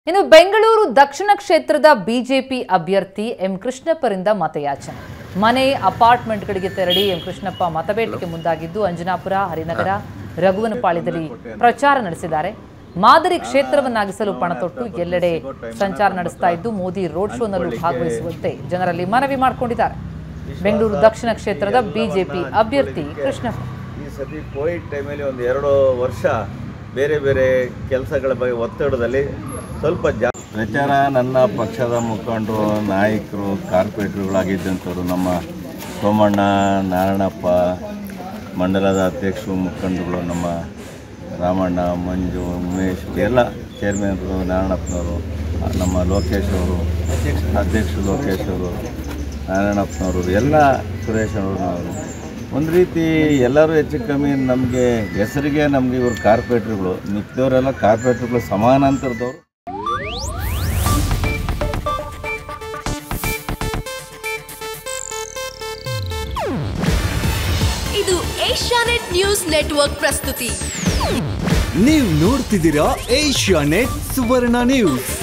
ಇನ್ನು ಬೆಂಗಳೂರು ದಕ್ಷಿಣ ಕ್ಷೇತ್ರದ ಬಿಜೆಪಿ ಅಭ್ಯರ್ಥಿ ಎಂ ಕೃಷ್ಣಪ್ಪರಿಂದ ಮತಯಾಚನೆ ಮನೆ ಅಪಾರ್ಟ್ಮೆಂಟ್ಗಳಿಗೆ ತೆರಳಿ ಎಂ ಕೃಷ್ಣಪ್ಪ ಮತಬೇಟೆಗೆ ಮುಂದಾಗಿದ್ದು ಅಂಜನಾಪುರ ಹರಿನಗರ ರಘುವನಪಾಳ್ಯದಲ್ಲಿ ಪ್ರಚಾರ ನಡೆಸಿದ್ದಾರೆ ಮಾದರಿ ಕ್ಷೇತ್ರವನ್ನಾಗಿಸಲು ಪಣತೊಟ್ಟು ಎಲ್ಲೆಡೆ ಸಂಚಾರ ನಡೆಸ್ತಾ ಇದ್ದು ಮೋದಿ ರೋಡ್ ಶೋನಲ್ಲೂ ಭಾಗವಹಿಸುವಂತೆ ಜನರಲ್ಲಿ ಮನವಿ ಮಾಡಿಕೊಂಡಿದ್ದಾರೆ ಬೆಂಗಳೂರು ದಕ್ಷಿಣ ಕ್ಷೇತ್ರದ ಬಿಜೆಪಿ ಅಭ್ಯರ್ಥಿ ಕೃಷ್ಣಪ್ಪ ಈ ಸತಿ ಕೋವಿಡ್ ಟೈಮಲ್ಲಿ ಒಂದು ಎರಡು ವರ್ಷ ಬೇರೆ ಬೇರೆ ಕೆಲಸಗಳ ಬಗ್ಗೆ ಒತ್ತಡದಲ್ಲಿ ಸ್ವಲ್ಪ ಜಾ ಪ್ರಚಾರ ನನ್ನ ಪಕ್ಷದ ಮುಖಂಡರು ನಾಯಕರು ಕಾರ್ಪೊರೇಟರ್ಗಳಾಗಿದ್ದಂಥವ್ರು ನಮ್ಮ ಸೋಮಣ್ಣ ನಾರಾಯಣಪ್ಪ ಮಂಡಲದ ಅಧ್ಯಕ್ಷರು ಮುಖಂಡರುಗಳು ನಮ್ಮ ರಾಮಣ್ಣ ಮಂಜು ಉಮೇಶ್ ಎಲ್ಲ ಚೇರ್ಮನ್ರು ನಾರಾಯಣಪ್ಪನವರು ನಮ್ಮ ಲೋಕೇಶ್ ಅವರು ಅಧ್ಯಕ್ಷರು ಲೋಕೇಶ್ ಅವರು ನಾರಾಯಣಪ್ಪನವರು ಎಲ್ಲ ಸುರೇಶ್ ಅವರು ಒಂದು ರೀತಿ ಎಲ್ಲರೂ ಹೆಚ್ಚು ಕಮ್ಮಿ ನಮಗೆ ಹೆಸರಿಗೆ ನಮಗೆ ಇವರು ಕಾರ್ಪೊರೇಟ್ರುಗಳು ಮಿಕ್ಕಿದವರೆಲ್ಲ ಕಾರ್ಪೊರೇಟ್ರುಗಳು ಸಮಾನಾಂತರದವರು ಇದು ಏಷ್ಯಾನೆಟ್ ನ್ಯೂಸ್ ನೆಟ್ವರ್ಕ್ ಪ್ರಸ್ತುತಿ ನೀವು ನೋಡ್ತಿದ್ದೀರಾ ಏಷ್ಯಾ ನೆಟ್ ಸುವರ್ಣ ನ್ಯೂಸ್